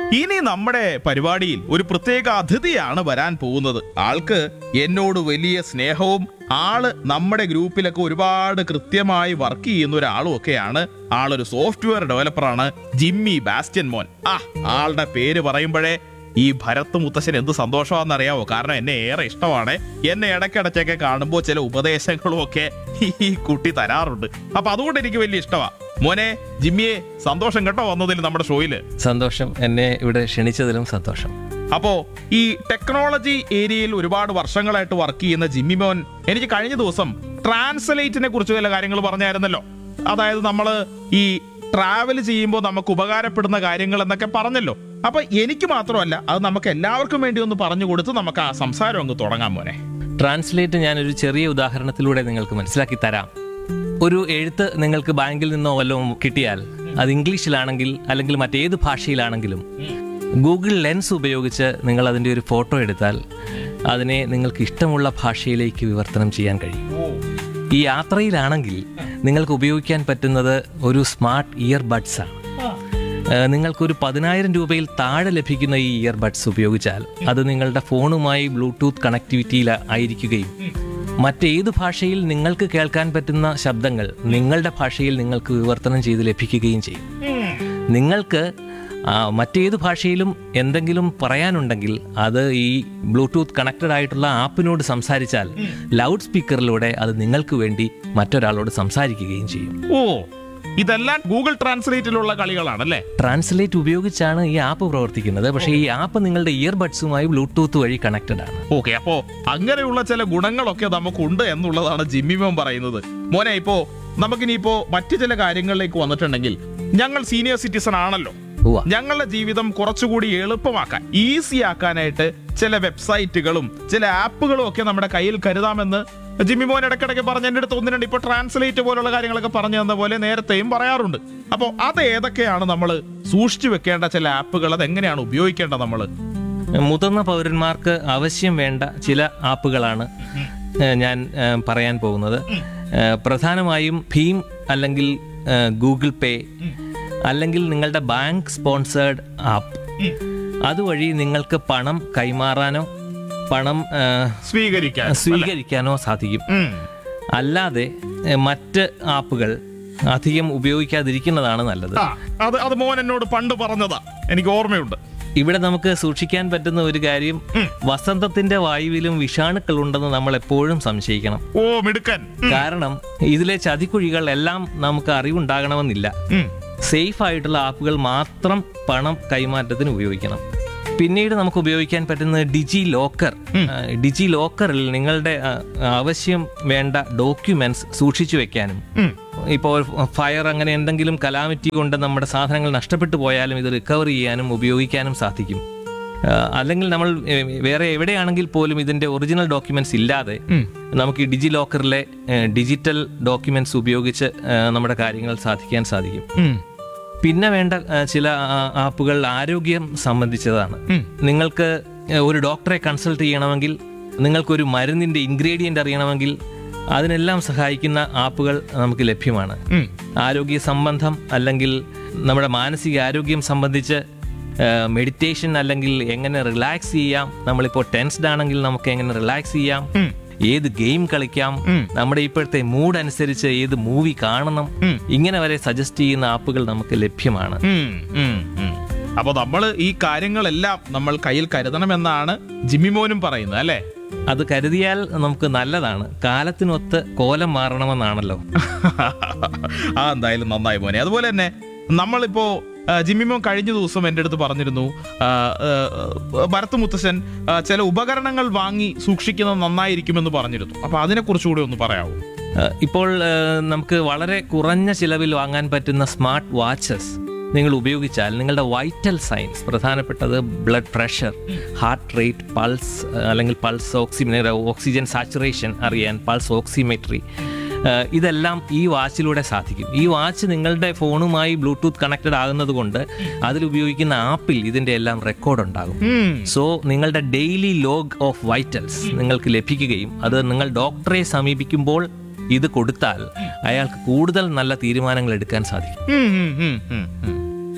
ഇനി നമ്മുടെ പരിപാടിയിൽ ഒരു പ്രത്യേക അതിഥിയാണ് വരാൻ പോകുന്നത് ആൾക്ക് എന്നോട് വലിയ സ്നേഹവും ആള് നമ്മുടെ ഗ്രൂപ്പിലൊക്കെ ഒരുപാട് കൃത്യമായി വർക്ക് ചെയ്യുന്ന ഒരാളും ഒക്കെയാണ് ആളൊരു സോഫ്റ്റ്വെയർ ഡെവലപ്പറാണ് ജിമ്മി ബാസ്റ്റ്യൻ മോൻ ആ ആളുടെ പേര് പറയുമ്പോഴേ ഈ ഭരത് മുത്തശ്ശൻ എന്ത് സന്തോഷമാണെന്നറിയാവോ കാരണം എന്നെ ഏറെ ഇഷ്ടമാണ് എന്നെ ഇടയ്ക്കിടയ്ക്കൊക്കെ കാണുമ്പോൾ ചില ഉപദേശങ്ങളും ഒക്കെ ഈ കുട്ടി തരാറുണ്ട് അപ്പൊ അതുകൊണ്ട് എനിക്ക് വലിയ ഇഷ്ടമാ മോനെ ജിമ്മിയെ സന്തോഷം കേട്ടോ വന്നതിൽ നമ്മുടെ ഷോയില് സന്തോഷം എന്നെ ഇവിടെ ക്ഷണിച്ചതിലും സന്തോഷം അപ്പോ ഈ ടെക്നോളജി ഏരിയയിൽ ഒരുപാട് വർഷങ്ങളായിട്ട് വർക്ക് ചെയ്യുന്ന ജിമ്മി മോൻ എനിക്ക് കഴിഞ്ഞ ദിവസം ട്രാൻസ്ലേറ്റിനെ കുറിച്ച് ചില കാര്യങ്ങൾ പറഞ്ഞായിരുന്നല്ലോ അതായത് നമ്മൾ ഈ ട്രാവൽ ചെയ്യുമ്പോൾ നമുക്ക് ഉപകാരപ്പെടുന്ന കാര്യങ്ങൾ എന്നൊക്കെ പറഞ്ഞല്ലോ അപ്പൊ എനിക്ക് മാത്രമല്ല അത് നമുക്ക് എല്ലാവർക്കും വേണ്ടി ഒന്ന് പറഞ്ഞു കൊടുത്ത് നമുക്ക് ആ സംസാരം അങ്ങ് തുടങ്ങാം മോനെ ട്രാൻസ്ലേറ്റ് ഞാനൊരു ചെറിയ ഉദാഹരണത്തിലൂടെ നിങ്ങൾക്ക് മനസ്സിലാക്കി തരാം ഒരു എഴുത്ത് നിങ്ങൾക്ക് ബാങ്കിൽ നിന്നോ വല്ലതും കിട്ടിയാൽ അത് ഇംഗ്ലീഷിലാണെങ്കിൽ അല്ലെങ്കിൽ മറ്റേത് ഭാഷയിലാണെങ്കിലും ഗൂഗിൾ ലെൻസ് ഉപയോഗിച്ച് നിങ്ങൾ അതിൻ്റെ ഒരു ഫോട്ടോ എടുത്താൽ അതിനെ നിങ്ങൾക്ക് ഇഷ്ടമുള്ള ഭാഷയിലേക്ക് വിവർത്തനം ചെയ്യാൻ കഴിയും ഈ യാത്രയിലാണെങ്കിൽ നിങ്ങൾക്ക് ഉപയോഗിക്കാൻ പറ്റുന്നത് ഒരു സ്മാർട്ട് ഇയർ ബഡ്സ് ആണ് ഏഹ് നിങ്ങൾക്കൊരു പതിനായിരം രൂപയിൽ താഴെ ലഭിക്കുന്ന ഈ ഇയർബഡ്സ് ഉപയോഗിച്ചാൽ അത് നിങ്ങളുടെ ഫോണുമായി ബ്ലൂടൂത്ത് കണക്ടിവിറ്റിയിൽ ആയിരിക്കുകയും മറ്റേത് ഭാഷയിൽ നിങ്ങൾക്ക് കേൾക്കാൻ പറ്റുന്ന ശബ്ദങ്ങൾ നിങ്ങളുടെ ഭാഷയിൽ നിങ്ങൾക്ക് വിവർത്തനം ചെയ്ത് ലഭിക്കുകയും ചെയ്യും നിങ്ങൾക്ക് ആ, മറ്റേത് ഭാഷയിലും എന്തെങ്കിലും പറയാനുണ്ടെങ്കിൽ അത് ഈ ബ്ലൂടൂത്ത് കണക്റ്റഡ് ആയിട്ടുള്ള ആപ്പിനോട് സംസാരിച്ചാൽ ലൗഡ് സ്പീക്കറിലൂടെ അത് നിങ്ങൾക്ക് വേണ്ടി മറ്റൊരാളോട് സംസാരിക്കുകയും ചെയ്യും ഓ ഇതെല്ലാം ഗൂഗിൾ ട്രാൻസ്ലേറ്റിലുള്ള കളികളാണല്ലേ ട്രാൻസ്ലേറ്റ് ഉപയോഗിച്ചാണ് ഈ ആപ്പ് പ്രവർത്തിക്കുന്നത് പക്ഷേ ഈ ആപ്പ് നിങ്ങളുടെ ഇയർബഡ്സുമായി ബ്ലൂടൂത്ത് വഴി കണക്റ്റഡ് ആണ് ഓക്കെ അപ്പോ അങ്ങനെയുള്ള ചില ഗുണങ്ങളൊക്കെ നമുക്കുണ്ട് എന്നുള്ളതാണ് ജിമ്മി മോൻ പറയുന്നത് മോനെ ഇപ്പോ നമുക്കിനിയിപ്പോ മറ്റു ചില കാര്യങ്ങളിലേക്ക് വന്നിട്ടുണ്ടെങ്കിൽ ഞങ്ങൾ സീനിയർ സിറ്റിസൺ ആണല്ലോ ഉവ്വ. ഞങ്ങളുടെ ജീവിതം കുറച്ചുകൂടി എളുപ്പമാക്കാൻ ഈസി ആക്കാനായിട്ട് ചില വെബ്സൈറ്റുകളും ചില ആപ്പുകളും ഒക്കെ നമ്മുടെ കയ്യിൽ കരുതാമെന്ന് ജിമ്മി മോൻ ഇടയ്ക്കിടയ്ക്ക് പറഞ്ഞ എൻ്റെ അടുത്ത് ഒന്ന് രണ്ട് ഇപ്പോൾ ട്രാൻസ്ലേറ്റ് പോലുള്ള കാര്യങ്ങളൊക്കെ പറഞ്ഞു തന്ന പോലെ നേരത്തെയും പറയാറുണ്ട് അപ്പോൾ അത് ഏതൊക്കെയാണ് നമ്മൾ സൂക്ഷിച്ചു വെക്കേണ്ട ചില ആപ്പുകൾ അത് എങ്ങനെയാണ് ഉപയോഗിക്കേണ്ടത് നമ്മൾ മുതിർന്ന പൗരന്മാർക്ക് ആവശ്യം വേണ്ട ചില ആപ്പുകളാണ് ഏഹ്, ഞാൻ ഏഹ്, പറയാൻ പോകുന്നത് ഏഹ്, പ്രധാനമായും ഭീം അല്ലെങ്കിൽ ഏഹ്, ഗൂഗിൾ പേ അല്ലെങ്കിൽ നിങ്ങളുടെ ബാങ്ക് സ്പോൺസേർഡ് ആപ്പ് അതുവഴി നിങ്ങൾക്ക് പണം കൈമാറാനോ പണം ഏഹ്, സ്വീകരിക്കാൻ സ്വീകരിക്കാനോ സാധിക്കും ഉം. അല്ലാതെ ഏഹ്, മറ്റ് ആപ്പുകൾ അധികം ഉപയോഗിക്കാതിരിക്കുന്നതാണ് നല്ലത് ആ, അത് അത് മോൻ എന്നോട് പണ്ട് പറഞ്ഞതാ എനിക്ക് ഓർമ്മയുണ്ട് ഇവിടെ നമുക്ക് സൂക്ഷിക്കാൻ പറ്റുന്ന ഒരു കാര്യം വസന്തത്തിന്റെ വായുവിലും വിഷാണുക്കൾ ഉണ്ടെന്ന് നമ്മൾ എപ്പോഴും സംശയിക്കണം ഓ മിടുക്കൻ കാരണം ഇതിലെ ചതിക്കുഴികൾ എല്ലാം നമുക്ക് അറിവുണ്ടാകണമെന്നില്ല ഉം. സേഫ് ആയിട്ടുള്ള ആപ്പുകൾ മാത്രം പണം കൈമാറ്റത്തിന് ഉപയോഗിക്കണം പിന്നീട് നമുക്ക് ഉപയോഗിക്കാൻ പറ്റുന്നത് ഡിജി ലോക്കർ ആ, ഡിജി ലോക്കറിൽ നിങ്ങളുടെ ആ, ആവശ്യം വേണ്ട ഡോക്യുമെന്റ്സ് സൂക്ഷിച്ചു വെക്കാനും ഉം. ഇപ്പോൾ ഫയർ അങ്ങനെ എന്തെങ്കിലും കലാമിറ്റി കൊണ്ട് നമ്മുടെ സാധനങ്ങൾ നഷ്ടപ്പെട്ടു പോയാലും ഇത് റിക്കവർ ചെയ്യാനും ഉപയോഗിക്കാനും സാധിക്കും ആ, അല്ലെങ്കിൽ നമ്മൾ ഏ, വേറെ എവിടെയാണെങ്കിൽ പോലും ഇതിന്റെ ഒറിജിനൽ ഡോക്യുമെന്റ്സ് ഇല്ലാതെ നമുക്ക് ഈ ഡിജി ലോക്കറിലെ ഏ, ഡിജിറ്റൽ ഡോക്യുമെന്റ്സ് ഉപയോഗിച്ച് ഏ, നമ്മുടെ കാര്യങ്ങൾ സാധിക്കാൻ സാധിക്കും ഉം. പിന്നെ വേണ്ട ആ, ചില ആ, ആപ്പുകൾ ആരോഗ്യം സംബന്ധിച്ചതാണ് നിങ്ങൾക്ക് ഏ, ഒരു ഡോക്ടറെ കൺസൾട്ട് ചെയ്യണമെങ്കിൽ നിങ്ങൾക്കൊരു മരുന്നിന്റെ ഇൻഗ്രീഡിയന്റ് അറിയണമെങ്കിൽ അതിനെല്ലാം സഹായിക്കുന്ന ആപ്പുകൾ നമുക്ക് ലഭ്യമാണ് ഉം. ആരോഗ്യ സംബന്ധം അല്ലെങ്കിൽ നമ്മുടെ മാനസിക ആരോഗ്യം സംബന്ധിച്ച് മെഡിറ്റേഷൻ അല്ലെങ്കിൽ എങ്ങനെ റിലാക്സ് ചെയ്യാം നമ്മളിപ്പോൾ ടെൻസ്ഡ് ആണെങ്കിൽ നമുക്ക് എങ്ങനെ റിലാക്സ് ചെയ്യാം ഏത് ഗെയിം കളിക്കാം നമ്മുടെ ഇപ്പോഴത്തെ മൂഡ് അനുസരിച്ച് ഏത് മൂവി കാണണം ഇങ്ങനെ വരെ സജസ്റ്റ് ചെയ്യുന്ന ആപ്പുകൾ നമുക്ക് ലഭ്യമാണ് ഉം. ഉം. ഉം. അപ്പൊ നമ്മൾ ഈ കാര്യങ്ങളെല്ലാം നമ്മൾ കയ്യിൽ കരുതണമെന്നാണ് ജിമ്മി മോനും പറയുന്നത് അല്ലേ അത് കരുതിയാൽ നമുക്ക് നല്ലതാണ് കാലത്തിനൊത്ത് കോലം മാറണമെന്നാണല്ലോ ആ എന്തായാലും നന്നായി മോനെ അതുപോലെ തന്നെ നമ്മളിപ്പോ ആ, ജിമ്മി മോൻ കഴിഞ്ഞ ദിവസം എൻ്റെ അടുത്ത് പറഞ്ഞിരുന്നു ആ, ആ, ഭരത് മുത്തശ്ശൻ ആ, ചില ഉപകരണങ്ങൾ വാങ്ങി സൂക്ഷിക്കുന്നത് നന്നായിരിക്കുമെന്ന് പറഞ്ഞിരുന്നു അപ്പൊ അതിനെ കുറിച്ചുകൂടി ഒന്ന് പറയാവോ ഏഹ് ഇപ്പോൾ ഏഹ് നമുക്ക് വളരെ കുറഞ്ഞ ചിലവിൽ വാങ്ങാൻ പറ്റുന്ന സ്മാർട്ട് വാച്ചസ് നിങ്ങൾ ഉപയോഗിച്ചാൽ നിങ്ങളുടെ വൈറ്റൽ സൈൻസ് പ്രധാനപ്പെട്ടത് blood pressure heart rate pulse അല്ലെങ്കിൽ പൾസ് ഓക്സിമീറ്റർ ഓക്സിജൻ സാച്ചുറേഷൻ അറിയാൻ പൾസ് ഓക്സിമെട്രി ഇതെല്ലാം ഈ വാച്ചിലൂടെ സാധിക്കും ഈ വാച്ച് നിങ്ങളുടെ ഫോണുമായി ബ്ലൂടൂത്ത് കണക്റ്റഡ് ആകുന്നത് കൊണ്ട് അതിൽ ഉപയോഗിക്കുന്ന ആപ്പിൽ ഇതിൻ്റെ എല്ലാം റെക്കോർഡ് ഉണ്ടാകും ഉം. സോ നിങ്ങളുടെ ഡെയിലി ലോഗ് ഓഫ് വൈറ്റൽസ് നിങ്ങൾക്ക് ലഭിക്കുകയും അത് നിങ്ങൾ ഡോക്ടറെ സമീപിക്കുമ്പോൾ ഇത് കൊടുത്താൽ അയാൾക്ക് കൂടുതൽ നല്ല തീരുമാനങ്ങൾ എടുക്കാൻ സാധിക്കും ഉം, ഉം, ഉം, ഉം, ഉം.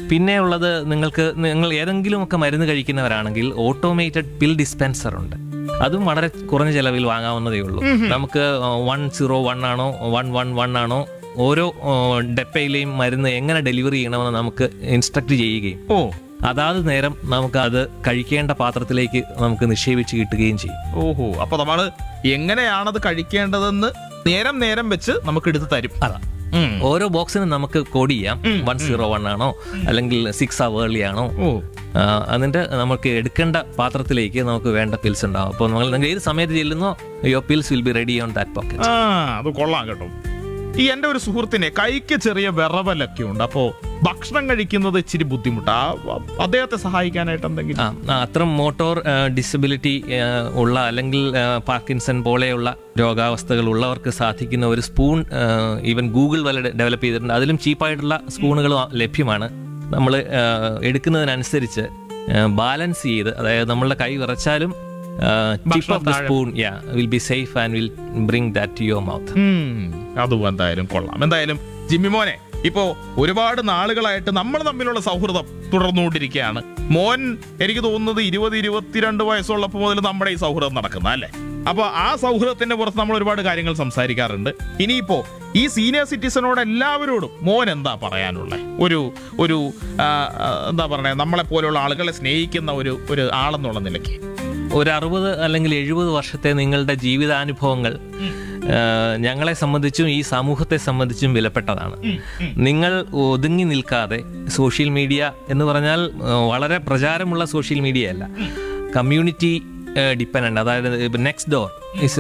പിന്നെ ഉള്ളത് നിങ്ങൾക്ക് നിങ്ങൾ ഏതെങ്കിലുമൊക്കെ മരുന്ന് കഴിക്കുന്നവരാണെങ്കിൽ ഓട്ടോമേറ്റഡ് പിൽ ഡിസ്പെൻസർ ഉണ്ട് അതും വളരെ കുറഞ്ഞ ചെലവിൽ വാങ്ങാവുന്നതേ ഉള്ളൂ നമുക്ക് വൺ സീറോ വൺ ആണോ വൺ വൺ വൺ ആണോ ഓരോ ആ, ഡെപ്പയിലെയും മരുന്ന് എങ്ങനെ ഡെലിവറി ചെയ്യണമെന്ന് നമുക്ക് ഇൻസ്ട്രക്ട് ചെയ്യുകയും ഓ അതാത് നേരം നമുക്ക് അത് കഴിക്കേണ്ട പാത്രത്തിലേക്ക് നമുക്ക് നിക്ഷേപിച്ച് കിട്ടുകയും ചെയ്യും ഓഹോ അപ്പൊ നമ്മള് എങ്ങനെയാണത് കഴിക്കേണ്ടതെന്ന് നേരം നേരം വെച്ച് നമുക്ക് എടുത്ത് തരും അതാ ഉം. ഓരോ ബോക്സിനും നമുക്ക് കോഡ് ചെയ്യാം വൺ സീറോ വൺ ആണോ അല്ലെങ്കിൽ സിക്സ് അവർ ഏർലി ആണോ ഓ ആ, എന്നിട്ട് നമുക്ക് എടുക്കേണ്ട പാത്രത്തിലേക്ക് നമുക്ക് വേണ്ട പിൽസ് ഉണ്ടാവും അപ്പോൾ നമ്മൾ നിങ്ങൾ ഏത് സമയത്ത് ചെല്ലുന്നോ your pills will be ready on that pocket ആ അത് കൊള്ളാം കേട്ടോ ഈ എന്റെ ഒരു സുഹൃത്തിനെ കൈക്ക് ചെറിയ വിറവലൊക്കെ ഉണ്ട് അപ്പോ ഭക്ഷണം കഴിക്കുന്നത് ഇച്ചിരി ബുദ്ധിമുട്ടാ ആ, അദ്ദേഹത്തെ സഹായിക്കാനായിട്ട് എന്തെങ്കിലും ആ ആ, അത്തരം മോട്ടോർ ഡിസബിലിറ്റി ഉള്ള അല്ലെങ്കിൽ ആ, പാർക്കിൻസൺ പോലെയുള്ള രോഗാവസ്ഥകൾ ഉള്ളവർക്ക് സാധിക്കുന്ന ഒരു സ്പൂൺ ഈവൻ ഗൂഗിൾ വരെ ഡെവലപ്പ് ചെയ്തിട്ടുണ്ട് അതിലും ചീപ്പായിട്ടുള്ള സ്പൂണുകൾ ലഭ്യമാണ് നമ്മൾ എടുക്കുന്നതിനനുസരിച്ച് ബാലൻസ് ചെയ്ത് അതായത് നമ്മളുടെ കൈ വിറച്ചാലും tip of the spoon yeah will be safe and will bring that to your mouth ഉം, അതും എന്തായാലും കൊള്ളാം എന്തായാലും ജിമ്മി മോനെ ഇപ്പോ ഒരുപാട് നാളുകളായിട്ട് നമ്മൾ തമ്മിലുള്ള സൗഹൃദം തുടർന്നുകൊണ്ടിരിക്കുകയാണ് മോൻ എനിക്ക് തോന്നുന്നത് ഇരുപത് ഇരുപത്തിരണ്ട് വയസ്സുള്ളപ്പോൾ മുതൽ നമ്മുടെ ഈ സൗഹൃദം നടക്കുന്ന അല്ലേ അപ്പൊ ആ സൗഹൃദത്തിന്റെ പുറത്ത് നമ്മൾ ഒരുപാട് കാര്യങ്ങൾ സംസാരിക്കാറുണ്ട് ഇനിയിപ്പോ ഈ സീനിയർ സിറ്റിസനോട് എല്ലാവരോടും മോൻ എന്താ പറയാനുള്ളത് ഒരു ഒരു ആ, ആ, എന്താ പറയണേ നമ്മളെ പോലെയുള്ള ആളുകളെ സ്നേഹിക്കുന്ന ഒരു ഒരു ആളെന്നുള്ള നിലയ്ക്ക് ഒരു അറുപത് അല്ലെങ്കിൽ എഴുപത് വർഷത്തെ നിങ്ങളുടെ ജീവിതാനുഭവങ്ങൾ ആ, ഞങ്ങളെ സംബന്ധിച്ചും ഈ സമൂഹത്തെ സംബന്ധിച്ചും വിലപ്പെട്ടതാണ് നിങ്ങൾ ഒതുങ്ങി നിൽക്കാതെ സോഷ്യൽ മീഡിയ എന്ന് പറഞ്ഞാൽ ആ, വളരെ പ്രചാരമുള്ള സോഷ്യൽ മീഡിയ അല്ല കമ്മ്യൂണിറ്റി ഡിപ്പെൻഡൻ്റ് അതായത് next door is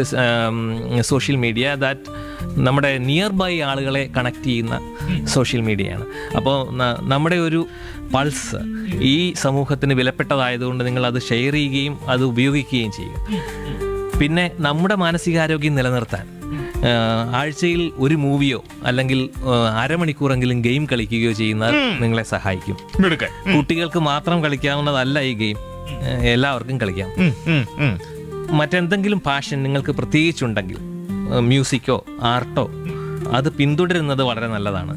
social media that നമ്മുടെ നിയർ ബൈ ആളുകളെ കണക്ട് ചെയ്യുന്ന സോഷ്യൽ മീഡിയയാണ് അപ്പോൾ നമ്മുടെ ഒരു പൾസ് ഈ സമൂഹത്തിന് വിലപ്പെട്ടതായതുകൊണ്ട് നിങ്ങൾ അത് ഷെയർ ചെയ്യുകയും അത് ഉപയോഗിക്കുകയും ചെയ്യുക പിന്നെ നമ്മുടെ മാനസികാരോഗ്യം നിലനിർത്താൻ ആ, ആഴ്ചയിൽ ഒരു മൂവിയോ അല്ലെങ്കിൽ ആ, അരമണിക്കൂറെങ്കിലും ഗെയിം കളിക്കുകയോ ചെയ്യുന്നത് നിങ്ങളെ സഹായിക്കും മിടുക്കൻ കുട്ടികൾക്ക് മാത്രം കളിക്കാവുന്നതല്ല ഈ ഗെയിം ആ, എല്ലാവർക്കും കളിക്കാം ഉം, ഉം, ഉം. മറ്റെന്തെങ്കിലും പാഷൻ നിങ്ങൾക്ക് പ്രത്യേകിച്ചുണ്ടെങ്കിൽ ആ, മ്യൂസിക്കോ ആർട്ടോ അത് പിന്തുടരുന്നത് വളരെ നല്ലതാണ്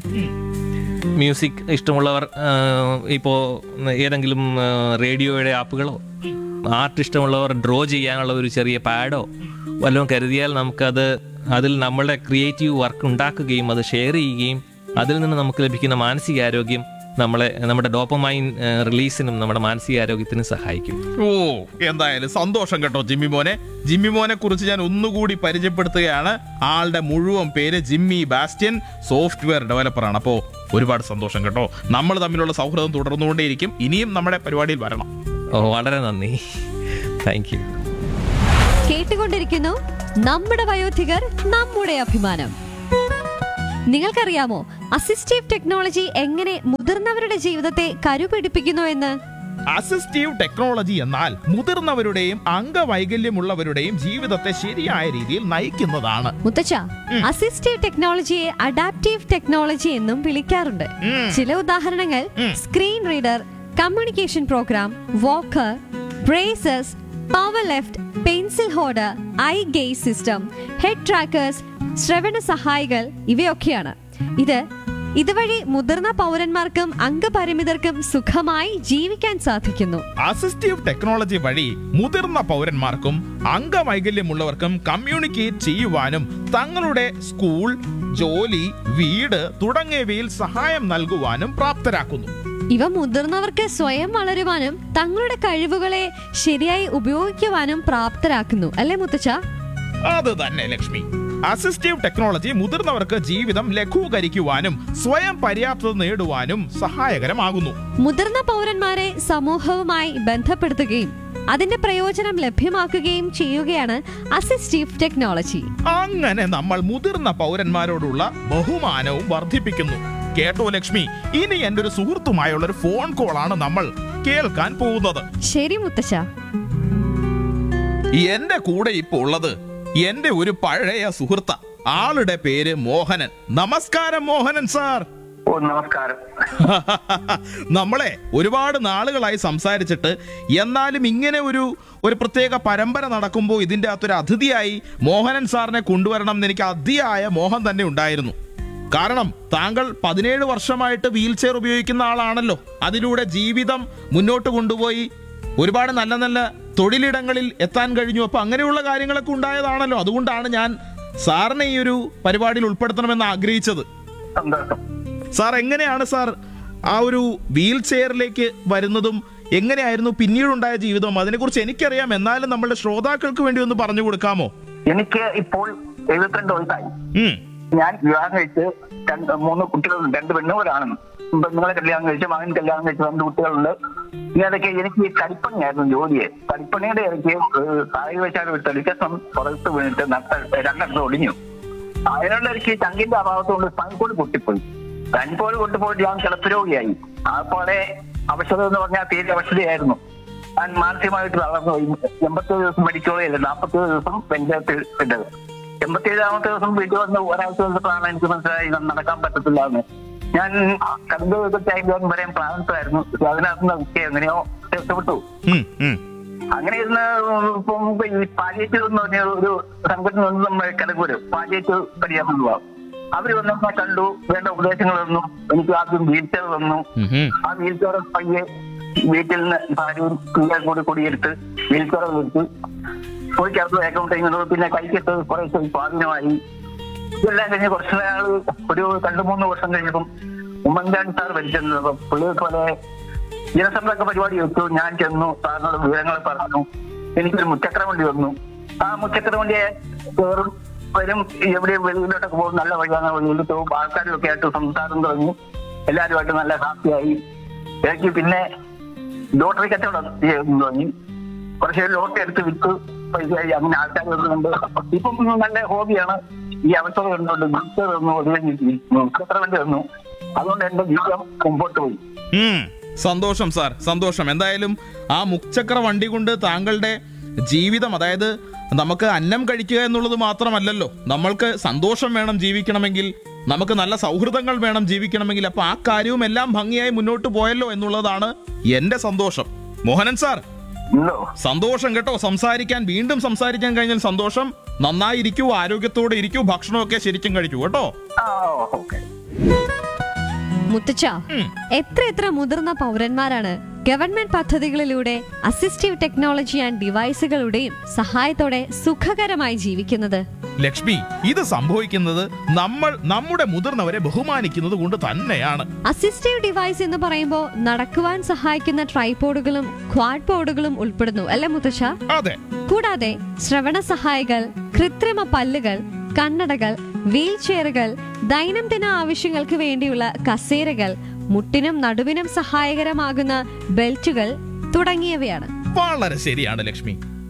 മ്യൂസിക് ഇഷ്ടമുള്ളവർ ഇപ്പോൾ ഏതെങ്കിലും ആ, റേഡിയോയുടെ ആപ്പുകളോ ആർട്ട് ഇഷ്ടമുള്ളവർ ഡ്രോ ചെയ്യാനുള്ള ഒരു ചെറിയ പാഡോ വല്ലതും കരുതിയാൽ നമുക്കത് അതിൽ നമ്മളുടെ ക്രിയേറ്റീവ് വർക്ക് ഉണ്ടാക്കുകയും അത് ഷെയർ ചെയ്യുകയും അതിൽ നിന്ന് നമുക്ക് ലഭിക്കുന്ന മാനസികാരോഗ്യം നമ്മളെ നമ്മുടെ ഡോപ്പമൈൻ റിലീസിനും നമ്മുടെ മാനസികാരോഗ്യത്തിനും സഹായിക്കും ഓ എന്തായാലും സന്തോഷം കേട്ടോ ജിമ്മി മോനെ ജിമ്മി മോനെ കുറിച്ച് ഞാൻ ഒന്നുകൂടി പരിചയപ്പെടുത്തുകയാണ് ആളുടെ മുഴുവൻ പേര് ജിമ്മി ബാസ്റ്റ്യൻ സോഫ്റ്റ്വെയർ ഡെവലപ്പറാണ് അപ്പോൾ ഒരുപാട് സന്തോഷം കേട്ടോ നമ്മൾ തമ്മിലുള്ള സൗഹൃദം തുടർന്നുകൊണ്ടേയിരിക്കും ഇനിയും നമ്മുടെ പരിപാടിയിൽ വരണം ഓ വളരെ നന്ദി താങ്ക് യു കേട്ടുകൊണ്ടിരിക്കുന്നു നമ്മുടെ വയോധികർ നമ്മുടെ അഭിമാനം നിങ്ങൾക്കറിയാമോ അസിസ്റ്റീവ് ടെക്നോളജി എങ്ങനെ മുതിർന്നവരുടെ ജീവിതത്തെ കരുപിടിപ്പിക്കുന്നു എന്ന് അസിസ്റ്റീവ് ടെക്നോളജി എന്നാൽ മുതിർന്നവരുടെയും അംഗവൈകല്യമുള്ളവരുടെയും ജീവിതത്തെ ശരിയായ രീതിയിൽ നയിക്കുന്നതാണ് മുത്തച്ഛ അസിസ്റ്റീവ് ടെക്നോളജിയെ അഡാപ്റ്റീവ് ടെക്നോളജി എന്നും വിളിക്കാറുണ്ട് ചില ഉദാഹരണങ്ങൾ screen reader communication program walker braces power lift pencil holder eye gaze system head trackers ശ്രവണ സഹായികൾ ഇവയൊക്കെയാണ് ഇത് ഇതുവഴി മുതിർന്ന പൗരന്മാർക്കും അംഗപരിമിതർക്കും സുഖമായി ജീവിക്കാൻ സാധിക്കുന്നു അസിസ്റ്റീവ് ടെക്നോളജി വഴി മുതിർന്ന പൗരന്മാർക്കും അംഗവൈകല്യമുള്ളവർക്കും കമ്മ്യൂണിക്കേറ്റ് ചെയ്യുവാനും തങ്ങളുടെ സ്കൂൾ ജോലി വീട് തുടങ്ങിയവയിൽ സഹായം നൽകുവാനും പ്രാപ്തരാക്കുന്നു ഇവ മുതിർന്നവർക്ക് സ്വയം വളരുവാനും തങ്ങളുടെ കഴിവുകളെ ശരിയായി ഉപയോഗിക്കുവാനും പ്രാപ്തരാക്കുന്നു അല്ലേ മുത്തച്ഛ അത് തന്നെ ലക്ഷ്മി അസിസ്റ്റീവ് ടെക്നോളജി മുതിർന്നവർക്ക് ജീവിതം ലഘൂകരിക്കുവാനും സ്വയം പര്യാപ്തത നേടുവാനും സഹായകരമാകുന്നു മുതിർന്ന പൗരന്മാരെ സമൂഹവുമായി ബന്ധപ്പെടുത്തുകയും അതിന്റെ പ്രയോജനം ലഭ്യമാക്കുകയും ചെയ്യുകയാണ് അസിസ്റ്റീവ് ടെക്നോളജി അങ്ങനെ നമ്മൾ മുതിർന്ന പൗരന്മാരോടുള്ള ബഹുമാനവും വർദ്ധിപ്പിക്കുന്നു കേട്ടോ ലക്ഷ്മി ഇനി എന്റെ ഒരു സുഹൃത്തുമായുള്ള ഒരു ഫോൺ കോളാണ് നമ്മൾ കേൾക്കാൻ പോകുന്നത് ശരി മുത്തച്ഛ എന്റെ കൂടെ ഇപ്പൊ ഉള്ളത് എന്റെ ഒരു പഴയ സുഹൃത്ത ആളുടെ പേര് മോഹനൻ നമസ്കാരം മോഹനൻ സാർ ഓ നമസ്കാരം നമ്മളെ ഒരുപാട് നാളുകളായി സംസാരിച്ചിട്ട് എന്നാലും ഇങ്ങനെ ഒരു ഒരു പ്രത്യേക പരമ്പര നടക്കുമ്പോൾ ഇതിന്റെ അകത്തൊരു അതിഥിയായി മോഹനൻ സാറിനെ കൊണ്ടുവരണം എന്ന് എനിക്ക് അതിയായ മോഹം തന്നെ ഉണ്ടായിരുന്നു കാരണം താങ്കൾ പതിനേഴ് വർഷമായിട്ട് വീൽ ചെയർ ഉപയോഗിക്കുന്ന ആളാണല്ലോ അതിലൂടെ ജീവിതം മുന്നോട്ട് കൊണ്ടുപോയി ഒരുപാട് നല്ല നല്ല തൊഴിലിടങ്ങളിൽ എത്താൻ കഴിഞ്ഞു അപ്പൊ അങ്ങനെയുള്ള കാര്യങ്ങളൊക്കെ ഉണ്ടായതാണല്ലോ അതുകൊണ്ടാണ് ഞാൻ സാറിനെ ഈ ഒരു പരിപാടിയിൽ ഉൾപ്പെടുത്തണമെന്ന് ആഗ്രഹിച്ചത് സന്തോഷം സാർ എങ്ങനെയാണ് സാർ ആ ഒരു വീൽ ചെയറിലേക്ക് വരുന്നതും എങ്ങനെയായിരുന്നു പിന്നീടുണ്ടായ ജീവിതം അതിനെക്കുറിച്ച് എനിക്കറിയാം എന്നാലും നമ്മളുടെ ശ്രോതാക്കൾക്ക് വേണ്ടി ഒന്ന് പറഞ്ഞു കൊടുക്കാമോ എനിക്ക് ഇപ്പോൾ എഴുപത്തിരണ്ട് വയസ്സായി ഉം ഞാൻ വിവാഹം കഴിച്ച് രണ്ട് മൂന്ന് കുട്ടികളുണ്ട് രണ്ട് പെണ്ണും ഒരാണെന്ന് പെണ്ണുങ്ങളെ കല്യാണം കഴിച്ച് മകൻ കല്യാണം കഴിച്ച് രണ്ട് കുട്ടികളുണ്ട് ഇതൊക്കെ എനിക്ക് ഈ കരിപ്പണിയായിരുന്നു ജോലിയെ കരിപ്പണിയുടെ ഇടയ്ക്ക് സായുവശാല ഒരു ടെലിക്കസം പുറത്ത് വീണിട്ട് നട്ട രണ്ടെണ്ണം ഒടിഞ്ഞു അതിനുള്ള എനിക്ക് ചങ്കിന്റെ അഭാവത്തോണ്ട് സ്പൈൻകോട് പൊട്ടിപ്പോയി സ്പൈൻകോട് പൊട്ടിപ്പോയിട്ട് ഞാൻ കിടപ്പുരോഗിയായി അപ്പോഴെ അവശത എന്ന് പറഞ്ഞാൽ തീരെ അവശതയായിരുന്നു ഞാൻ മാനസികമായിട്ട് തളർന്നു പോയി എൺപത്തേഴ് ദിവസം മെഡിക്കോളയില്ല നാൽപ്പത്തേഴ് ദിവസം വെഞ്ചത്തിൽ ഇട്ടത് എൺപത്തിയേഴാമത്തെ ദിവസം വീട്ടിൽ വന്ന് ഒരാഴ്ച ദിവസത്താണ് എനിക്ക് മനസ്സിലായി ഇത് നടക്കാൻ പറ്റത്തില്ല എന്ന് ഞാൻ കടന്നു ടൈം വരെ പ്രാർത്ഥനായിരുന്നു അതിനകത്ത് നിന്ന് എങ്ങനെയോ രക്ഷപ്പെട്ടു ഉം, ഉം. അങ്ങനെ ഇരുന്ന് ഇപ്പം ഈ പാലിയേറ്റീവ് എന്ന് പറഞ്ഞ ഒരു സംഘടന വന്ന് നമ്മൾ കിടക്കൂര് പാലിയേറ്റീവ് പരിചരണം വിഭാഗം അവര് വന്നപ്പോ കണ്ടു വേണ്ട ഉപദേശങ്ങൾ തന്നു എനിക്ക് ആദ്യം വീൽ ചെയർ തന്നു ഉം, ഉം. ആ വീൽ ചെയർ പയ്യെ വീട്ടിൽ നിന്ന് ഭാര്യയും പിള്ളേർ കൂടി കൂടിയെടുത്ത് വീൽ ചെയർ എടുത്ത് പോയി ചേർത്ത് അക്കൗണ്ട് ചെയ്യുന്നത് പിന്നെ കൈക്കിട്ട് കുറെ സ്വാധീനമായി ഇതെല്ലാം കഴിഞ്ഞ് കുറച്ച് നാൾ ഒരു രണ്ടു മൂന്ന് വർഷം കഴിഞ്ഞപ്പം ഉമ്മൻചാണ്ടി സാർ ഭരിച്ചിരുന്നപ്പം പുള്ളിയൊക്കെ പോലെ ജനസമ്പർക്ക പരിപാടി വെച്ചു ഞാൻ ചെന്നു സാറിനോട് വിവരങ്ങൾ പറഞ്ഞു എനിക്കൊരു മുച്ചക്ര വണ്ടി വന്നു ആ മുച്ചക്ര വണ്ടിയെ കയറും വരും എവിടെയും വെളിയിലോട്ടൊക്കെ പോകും നല്ല വഴിയാണ് വെളിയിലോട്ട് പോകും ആൾക്കാരും ഒക്കെ ആയിട്ട് സംസാരം തുടങ്ങി എല്ലാവരുമായിട്ട് നല്ല ഹാപ്പിയായി എനിക്ക് പിന്നെ ലോട്ടറി കച്ചവടം ചെയ്യാൻ തുടങ്ങി കുറച്ച് ലോട്ടറി എടുത്ത് വിറ്റ് പൈസയായി അങ്ങനെ ആൾക്കാർ വരുന്നുണ്ട് ഇപ്പം നല്ല ഹോബിയാണ് ഈ അവസരം കണ്ടുകൊണ്ട് ഗുരുത്തർ തന്നു ഒതുങ്ങി എത്ര വേണ്ടി വന്നു അതുകൊണ്ട് എന്റെ ജീവിതം മുമ്പോട്ട് പോയി ഉം. സന്തോഷം സാർ സന്തോഷം എന്തായാലും ആ മുച്ചക്ര വണ്ടി കൊണ്ട് താങ്കളുടെ ജീവിതം അതായത് നമുക്ക് അന്നം കഴിക്കുക എന്നുള്ളത് മാത്രമല്ലല്ലോ നമ്മൾക്ക് സന്തോഷം വേണം ജീവിക്കണമെങ്കിൽ നമുക്ക് നല്ല സൗഹൃദങ്ങൾ വേണം ജീവിക്കണമെങ്കിൽ അപ്പൊ ആ കാര്യവും എല്ലാം ഭംഗിയായി മുന്നോട്ട് പോയല്ലോ എന്നുള്ളതാണ് എന്റെ സന്തോഷം മോഹനൻ സാർ ഉണ്ടോ സന്തോഷം കേട്ടോ സംസാരിക്കാൻ വീണ്ടും സംസാരിക്കാൻ കഴിഞ്ഞാൽ സന്തോഷം നന്നായിരിക്കൂ ആരോഗ്യത്തോടെ ഇരിക്കൂ ഭക്ഷണമൊക്കെ ശരിക്കും കഴിക്കൂ കേട്ടോ ആ ഓക്കെ മുത്തച്ഛ ഉം. എത്ര എത്ര മുതിർന്ന പൗരന്മാരാണ് ഗവൺമെന്റ് പദ്ധതികളിലൂടെ അസിസ്റ്റീവ് ടെക്നോളജി ആൻഡ് ഡിവൈസുകളുടെയും സഹായത്തോടെ സുഖകരമായി ജീവിക്കുന്നത് ലക്ഷ്മി ഇത് സംഭവിക്കുന്നത് നമ്മൾ നമ്മുടെ മുതിർന്നവരെ ബഹുമാനിക്കുന്നത് കൊണ്ട് തന്നെയാണ് അസിസ്റ്റീവ് ഡിവൈസ് എന്ന് പറയുമ്പോൾ നടക്കുവാൻ സഹായിക്കുന്ന ട്രൈപോഡുകളും ക്വാഡ് പോഡുകളും ഉൾപ്പെടുന്നു അല്ലെ മുത്തച്ഛ അതെ കൂടാതെ ശ്രവണ സഹായികൾ കൃത്രിമ പല്ലുകൾ കണ്ണടകൾ വീൽ ചെയറുകൾ ദൈനംദിന ആവശ്യങ്ങൾക്ക് വേണ്ടിയുള്ള കസേരകൾ മുട്ടിനും നടുവിനും സഹായകരമാകുന്ന ബെൽറ്റുകൾ തുടങ്ങിയവയാണ് വളരെ ശരിയാണ് ലക്ഷ്മി